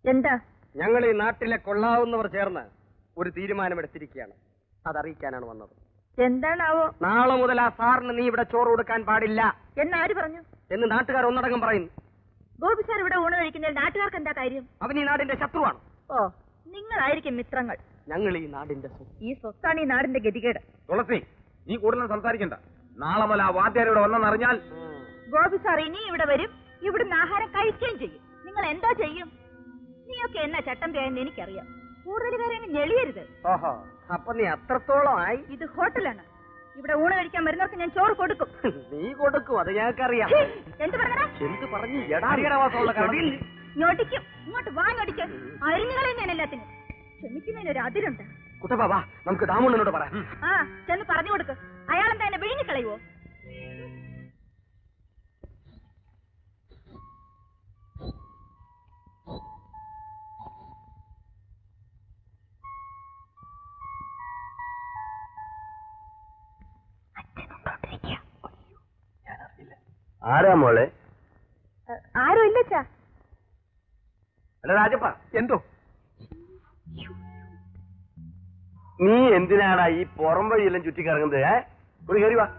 എന്താ ഞങ്ങൾ ഈ നാട്ടിലെ കൊള്ളാവുന്നവർ ചേർന്ന് ഒരു തീരുമാനമെടുത്തിരിക്കുകയാണ് അതറിയിക്കാനാണ് വന്നത് എന്താണാവോ നാളെ മുതൽ ആ സാറിന് നീ ഇവിടെ ചോറ് കൊടുക്കാൻ പാടില്ല എന്നാര് പറഞ്ഞു എന്ന് നാട്ടുകാർ ഒന്നടങ്കം പറയുന്നു ഗോപി സാർ ഇവിടെ ഊണ് കഴിക്കുന്നതിൽ നാട്ടുകാർക്ക് എന്താ കാര്യം അവൻ ഈ നാടിന്റെ ശത്രുവാണ് ഓ നിങ്ങളായിരിക്കും മിത്രങ്ങൾ ഞങ്ങൾ ഈ നാടിന്റെ സ്വത്ത്. ഈ സ്വത്താണ് ഈ നാടിന്റെ ഗതികേട് തുളസി നീ കൂടുതൽ സംസാരിക്കണ്ട നാളെ മുതൽ ആ വാദ്യാർ ഇവിടെ വന്നെന്നറിഞ്ഞാൽ ഗോപി സാർ ഇനി ഇവിടെ വരും ഇവിടുന്ന് ആഹാരം കഴിക്കുകയും ചെയ്യും നിങ്ങൾ എന്തോ ചെയ്യും നീയൊക്കെ എന്നാ ചട്ടം പേയെന്ന് എനിക്കറിയാം കൂടുതൽ കാര്യം ഞെളിയരുത് ഓഹോ അപ്പൊ നീ അത്രത്തോളം ആയി ഇത് ഹോട്ടലാണ് ഇവിടെ ഊണ് കഴിക്കാൻ വരുന്നവർക്ക് ഞാൻ ചോറ് കൊടുക്കും നീ കൊടുക്കും അത് ഞങ്ങൾക്കറിയാം ഛീ, എന്ത് പറഞ്ഞടാ എന്ത് പറഞ്ഞു എടാ കാരണം- ഞൊടിക്കും ഇങ്ങോട്ട് വാ ഞൊടിക്കും അരിഞ്ഞുകളെ ഞാൻ എല്ലാത്തിനും ക്ഷമിക്കുന്നതിന് ഒരു അതിരുണ്ട് കുട്ടപ്പാ വാ നമുക്ക് ദാമുണ്ണനോട് പറയാം ആ ചെന്ന് പറഞ്ഞു കൊടുക്ക് അയാളെന്താ എന്നെ വിഴുങ്ങിക്കളയുവോ ആരാ മോളെ ആരും ഇല്ല ചാ അല്ല രാജപ്പ എന്തോ നീ എന്തിനാടാ ഈ പുറം വഴിയെല്ലാം ചുറ്റിക്കറങ്ങുന്നത് ഏ ഒരു കയറി വാ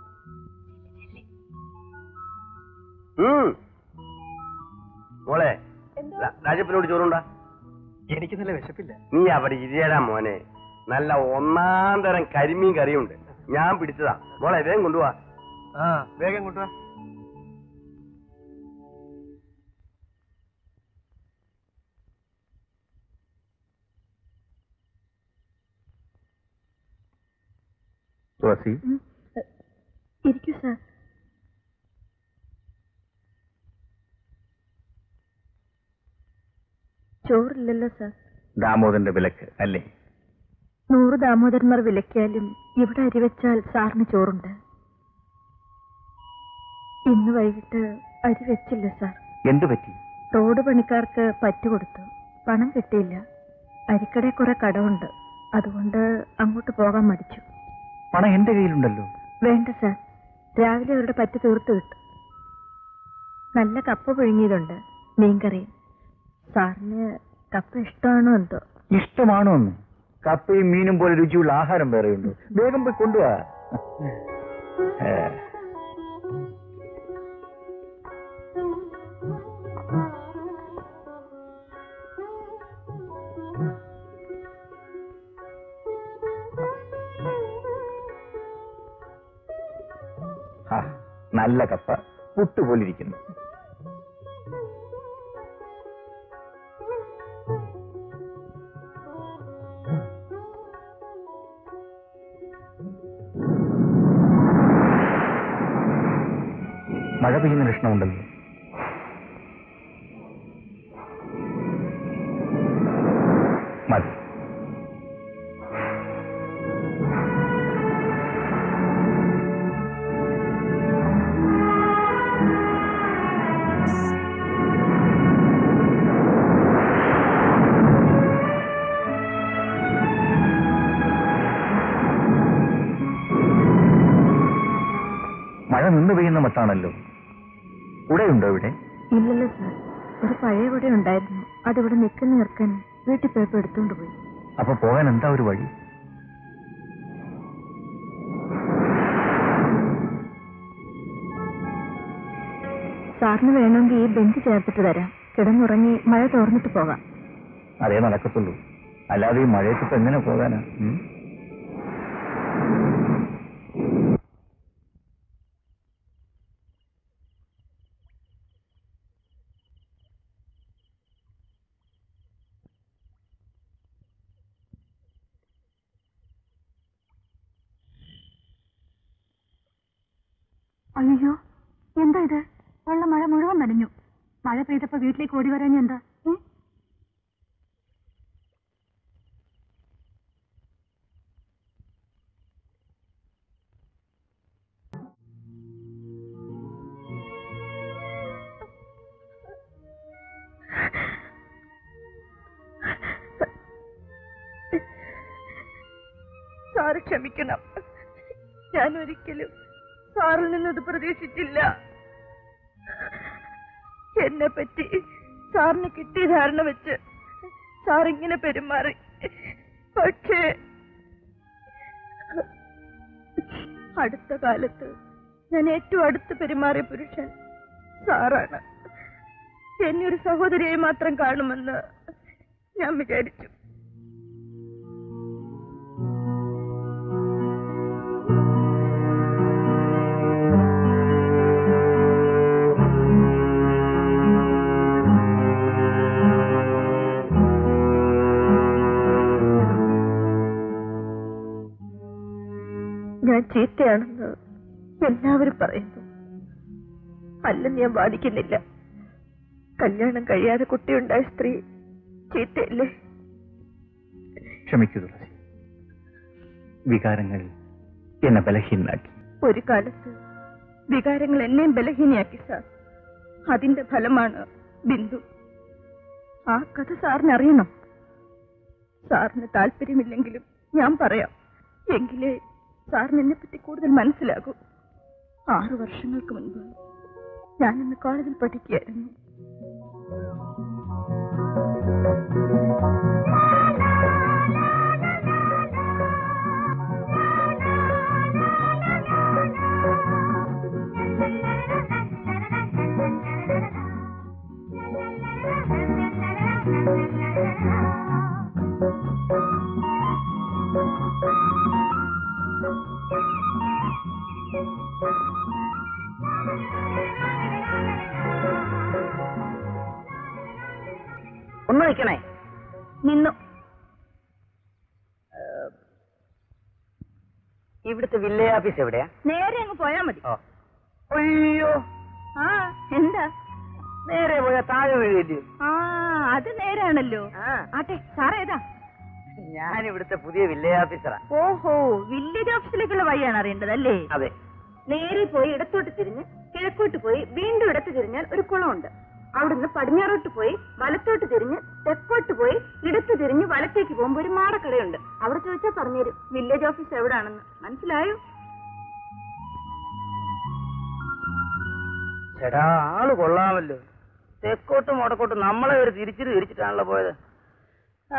ഉം. മോളെ രാ- രാജപ്പനോട് ചോറുണ്ടാ എനിക്ക് നല്ല വിശപ്പില്ല നീ അവിടെ ഇരിയടാ മോനെ നല്ല ഒന്നാം തരം കരിമീൻ കറിയുണ്ട് ഞാൻ പിടിച്ചതാ മോളെ വേഗം കൊണ്ടുപോവാ ആ വേഗം കൊണ്ടുവാ തുളസി ഇരിക്കൂ സാർ ചോറില്ലല്ലോ സാർ ദാമോദരന്റെ വിലക്ക് അല്ലേ നൂറ് ദാമോദരന്മാർ വിലക്കിയാലും ഇവിടെ അരി വെച്ചാൽ സാറിന് ചോറുണ്ട് ഇന്ന് വൈകിട്ട് അരി വെച്ചില്ല സാർ എന്തു പറ്റി റോഡ് പണിക്കാർക്ക് പറ്റു കൊടുത്തു പണം കിട്ടിയില്ല അരിക്കടെ കുറെ കടമുണ്ട് അതുകൊണ്ട് അങ്ങോട്ട് പോകാൻ മടിച്ചു പണം എന്റെ കയ്യിലുണ്ടല്ലോ വേണ്ട സാർ രാവിലെ അവരുടെ പറ്റ് തീർത്ത് കിട്ടും നല്ല കപ്പ പുഴുങ്ങിയതുണ്ട് മീൻകറിയും സാറിന് കപ്പ ഇഷ്ടമാണോ എന്തോ ഇഷ്ടമാണോ എന്ന് കപ്പയും മീനും പോലെ രുചിയുള്ള ആഹാരം വേറെയുണ്ട് വേഗം പോയി കൊണ്ടുപോവാ നല്ല കപ്പ പുട്ടുപോലിരിക്കുന്നു മഴ പെയ്യുന്ന ലക്ഷണമുണ്ടല്ലോ മതി മഴ നിന്ന് പെയ്യുന്ന മട്ടാണല്ലോ ഉടയുണ്ടോ ഇവിടെ ഇല്ലല്ലോ സാർ ഒരു പഴയ കൂടെ ഉണ്ടായിരുന്നു അതിവിടെ നിൽക്കുന്ന ചെറുക്കൻ വീട്ടിൽ പോയപ്പോ എടുത്തുകൊണ്ട് പോയി അപ്പൊ പോകാൻ എന്താ ഒരു വഴി സാറിന് വേണമെങ്കിൽ ഈ ബെഞ്ച് ചേർത്തിട്ട് തരാം കിടന്നുറങ്ങി മഴ തോർന്നിട്ട് പോകാം അതേ നടക്കത്തുള്ളൂ അല്ലാതെ ഈ മഴയത്ത് ഇപ്പൊ എങ്ങനെ പോകാനാ ഉം? അയ്യോ എന്താ ഇത് ഉള്ള മഴ മുഴുവൻ നനഞ്ഞു മഴ പെയ്തപ്പോ വീട്ടിലേക്ക് ഓടി വരാൻ എന്താ ഏ? സാറ് ക്ഷമിക്കണം ഞാൻ ഒരിക്കലും സാറിൽ നിന്നത് പ്രതീക്ഷിച്ചില്ല എന്നെ പറ്റി സാറിന് കിട്ടിയ ധാരണ വെച്ച് സാർ ഇങ്ങനെ പെരുമാറി പക്ഷേ അടുത്ത കാലത്ത് ഞാൻ ഏറ്റവും അടുത്ത് പെരുമാറിയ പുരുഷൻ സാറാണ് എന്നെ ഒരു സഹോദരിയെ മാത്രം കാണുമെന്ന് ഞാൻ വിചാരിച്ചു ഞാൻ ചീത്തയാണെന്ന് എല്ലാവരും പറയുന്നു അല്ലെന്ന് ഞാൻ വാദിക്കുന്നില്ല കല്യാണം കഴിയാതെ കുട്ടിയുണ്ടായ സ്ത്രീ ചീത്തയല്ലേ ക്ഷമിക്കൂ തുളസി വികാരങ്ങൾ എന്നെ ബലഹീനാക്കി ഒരു കാലത്ത് വികാരങ്ങൾ എന്നെയും ബലഹീനയാക്കി സാർ അതിന്റെ ഫലമാണ് ബിന്ദു ആ കഥ സാറിന് അറിയണം സാറിന് താല്പര്യമില്ലെങ്കിലും ഞാൻ പറയാം എങ്കിലേ സാറിന് എന്നെ പറ്റി കൂടുതൽ മനസ്സിലാകൂ ആറു വർഷങ്ങൾക്ക് മുൻപ് ഞാൻ ഇന്ന് കോളേജിൽ പഠിക്കുകയായിരുന്നു ഒന്ന് നിൽക്കണേ നിന്നു ഇവിടുത്തെ വില്ലേജ് ഓഫീസ് എവിടെയാ നേരെ അങ്ങ് പോയാ മതി ഓ അയ്യോ ആ എന്താ നേരെ പോയാ താഴെ വീഴില്ലയോ ആ അത് നേരാണല്ലോ ആ ആട്ടെ സാറേ ഏതാ ഞാൻ ഇവിടുത്തെ പുതിയ വില്ലേജ് ഓഫീസറാ ഓഹോ വില്ലേജ് ഓഫീസിലേക്കുള്ള വഴിയാണ് അറിയേണ്ടത് അല്ലേ അതെ നേരെ പോയി ഇടത്തോട്ട് തിരിഞ്ഞ് കിഴക്കോട്ട് പോയി വീണ്ടും ഇടത്ത് തിരിഞ്ഞാൽ ഒരു കുളമുണ്ട് അവിടുന്ന് പടിഞ്ഞാറോട്ട് പോയി വലത്തോട്ട് തിരിഞ്ഞ് തെക്കോട്ട് പോയി ഇടത്ത് തിരിഞ്ഞ് വലത്തേക്ക് പോകുമ്പോ ഒരു മാടക്കടയുണ്ട് അവിടെ ചോദിച്ചാൽ പറഞ്ഞുതരും വില്ലേജ് ഓഫീസ് എവിടാണെന്ന് മനസ്സിലായോ ചേടാ ആള് കൊള്ളാമല്ലോ തെക്കോട്ടും വടക്കോട്ടും നമ്മളെ ഒരു തിരിച്ചിട്ട് തിരിച്ചിട്ടാണല്ലോ പോയത് ആ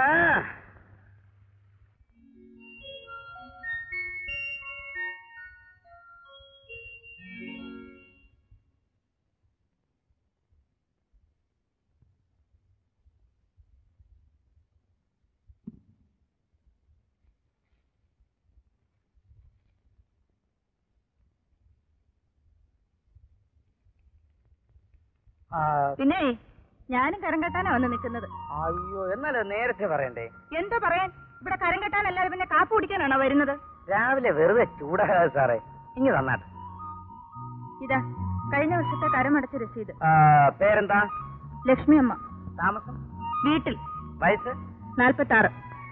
ആ, പിന്നെ ഞാനും കരം കെട്ടാനാ വന്ന് നിൽക്കുന്നത് അയ്യോ എന്നാലേ നേരത്തെ പറയണ്ടേ എന്താ പറയാൻ ഇവിടെ കരം കെട്ടാനല്ലാതെ പിന്നെ കാപ്പ് കുടിക്കാനാണോ വരുന്നത് രാവിലെ വെറുതെ ചൂടാകാതെ സാറേ ഇങ്ങ് തന്നാട്ടെ ഇതാ കഴിഞ്ഞ വർഷത്തെ കരമടച്ച രസീത് ആ, പേരെന്താ ലക്ഷ്മി അമ്മ താമസം വീട്ടിൽ വയസ്സ് നാൽപ്പത്തി ആറ്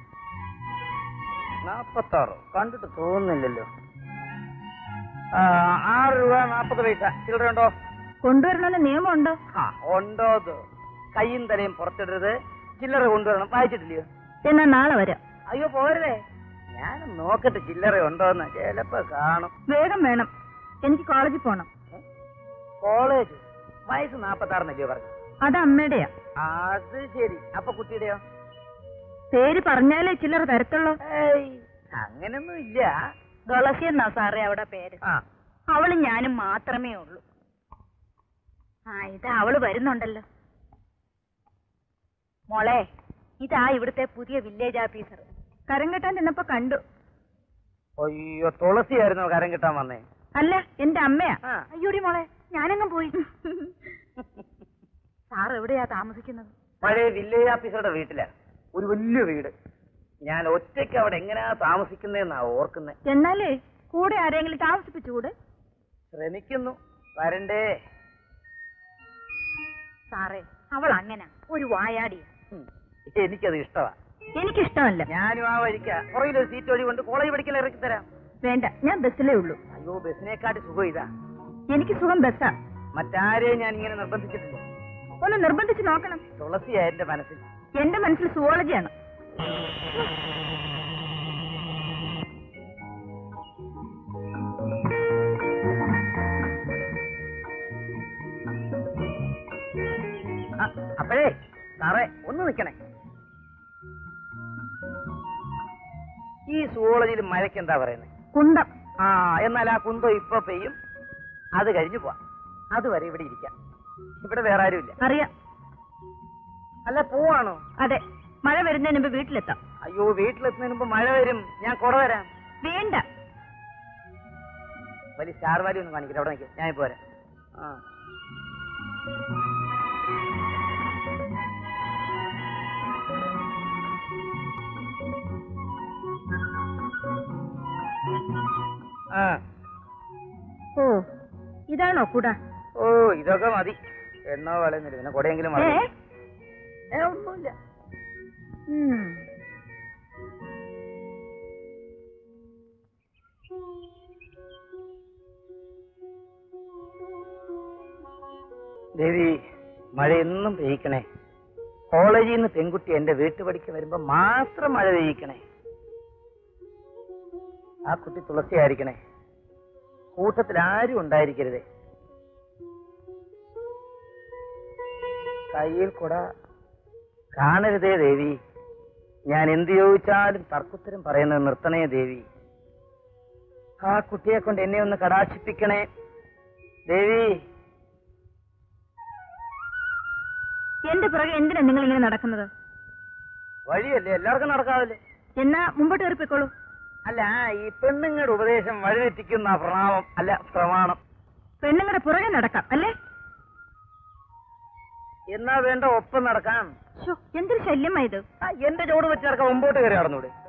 നാപ്പത്താറ് കണ്ടിട്ട് തോന്നുന്നില്ലല്ലോ ആ, ആറ് രൂപ നാപ്പത് പൈസ ചില്ലറ ഉണ്ടോ കൊണ്ടുവരണമെന്ന് നിയമമുണ്ടോ ആ ഉണ്ടോ അത് കയ്യും തലയും പുറത്തിടരുത് ചില്ലറ കൊണ്ടുവരണം വായിച്ചിട്ടില്ലയോ എന്നാ നാളെ വരാം അയ്യോ പോരേ ഞാൻ നോക്കട്ടെ ചില്ലറ ഉണ്ടോന്ന് ചിലപ്പോ കാണും വേഗം വേണം എനിക്ക് കോളേജിൽ പോണം കോളേജ് വയസ്സ് നാപ്പത്താറെന്നല്ലയോ പറഞ്ഞു അത് അമ്മയുടെയാ അത് ശരി അപ്പൊ കുട്ടിയുടെയോ പേര് പറഞ്ഞാലേ ചില്ലറ തരത്തുള്ളൂ ഏയ് അങ്ങനൊന്നും ഇല്ല തുളസി എന്നാ സാറേ അവിടെ പേര് ആ അവള് ഞാനും മാത്രമേ ഉള്ളൂ ആ ഇത് അവള് വരുന്നുണ്ടല്ലോ മോളെ ഇതാ ഇവിടുത്തെ പുതിയ വില്ലേജ് ഓഫീസർ കരം കെട്ടാൻ ചെന്നപ്പോ കണ്ടു അയ്യോ തുളസിയായിരുന്നു കരം കിട്ടാൻ വന്നേ അല്ല എന്റെ അമ്മയാ ആ. അയ്യോടി മോളെ ഞാനങ്ങ് പോയി സാർ എവിടെയാ താമസിക്കുന്നത് പഴയ വില്ലേജ് ഓഫീസറുടെ വീട്ടിലാ ഒരു വലിയ വീട് ഞാൻ ഒറ്റയ്ക്ക് അവിടെ എങ്ങനെയാ താമസിക്കുന്നതെന്നാ ഓർക്കുന്നത് എന്നാലേ കൂടെ ആരെങ്കിലും താമസിപ്പിച്ചുകൂടെ ശ്രമിക്കുന്നു വരണ്ടേ സാറേ അവൾ അങ്ങനെ ഒരു വായാടിയാ ഉം. എനിക്കത് ഇഷ്ടമാ എനിക്കിഷ്ടമല്ല ഞാനും ആ വഴിക്ക പുറകിലൊരു സീറ്റ് വഴി കൊണ്ട് കോളേജ് പഠിക്കൽ ഇറക്കി തരാം വേണ്ട ഞാൻ ബസ്സിലേ ഉള്ളൂ അയ്യോ ബസ്സിനെക്കാട്ടി സുഖം ഇതാ എനിക്ക് സുഖം ബസ്സാ മറ്റാരെയും ഞാൻ ഇങ്ങനെ നിർബന്ധിച്ചിട്ടില്ല ഒന്ന് നിർബന്ധിച്ച് നോക്കണം തുളസിയാ എന്റെ മനസ്സിൽ എന്റെ മനസ്സിൽ സുവോളജിയാണ് ആ അ- അപ്പോഴേ സാറേ ഒന്ന് നിൽക്കണേ ഈ സുവോളജിയിൽ മഴയ്ക്ക് എന്താ പറയുന്നത് കുന്തം ആ എന്നാൽ ആ കുന്തം ഇപ്പൊ പെയ്യും അത് കഴിഞ്ഞു പോവാം അതുവരെ ഇവിടെ ഇരിക്കാം ഇവിടെ വേറെ ആരുമില്ല അറിയാം അല്ല പോവാണോ അതെ മഴ വരുന്നതിന് മുമ്പ് വീട്ടിലെത്താം അയ്യോ വീട്ടിലെത്തുന്നതിന് മുമ്പ് മഴ വരും ഞാൻ കുട വരാം വേണ്ട വലിയ സ്റ്റാർ വാലി ഒന്നും കാണിക്കില്ല അവിടെ നിൽക്കും ഞാൻ ഇപ്പൊ വരാം ആ ആ ഓ ഇതാണോ കൂടാ ഓ ഇതൊക്കെ മതി എണ്ണ വളയുന്നില്ല പിന്നെ കുടയെങ്കിലും ഏ വളയും. ഏ, ഒന്നുമില്ല ഉം. ദേവി മഴ എന്നും പെയ്യിക്കണേ കോളേജിൽ നിന്ന് പെൺകുട്ടി എന്റെ വീട്ടുപടിക്ക് വരുമ്പോ മാത്രം മഴ പെയ്യിക്കണേ ആ കുട്ടി തുളസി ആയിരിക്കണേ കൂട്ടത്തിൽ ആരും ഉണ്ടായിരിക്കരുതേ കയ്യിൽ കൂട കാണരുതേ ദേവി ഞാൻ എന്ത് ചോദിച്ചാലും തർക്കുത്തരം പറയുന്നത് നിർത്തണേ ദേവി ആ കുട്ടിയെ കൊണ്ട് എന്നെ ഒന്ന് കടാക്ഷിപ്പിക്കണേ ദേവി എന്റെ പുറകെ എന്തിനാ നിങ്ങൾ ഇങ്ങനെ നടക്കുന്നത് വഴിയല്ലേ എല്ലാവർക്കും നടക്കാവില്ലേ എന്നാ മുമ്പോട്ട് കയറിപ്പോയിക്കോളൂ അല്ല ഈ പെണ്ണുങ്ങളുടെ ഉപദേശം വഴിതെറ്റിക്കുന്ന പ്രണാമം അല്ല പ്രമാണം പെണ്ണുങ്ങളുടെ പുറകെ നടക്കാം അല്ലേ എന്നാ വേണ്ട ഒപ്പം നടക്കാം ശോ, എന്തൊരു ശല്യമായത് ആ, എന്റെ ചോട് വെച്ച് നടക്കാൻ മുമ്പോട്ട് കയറി നടന്നൂടെ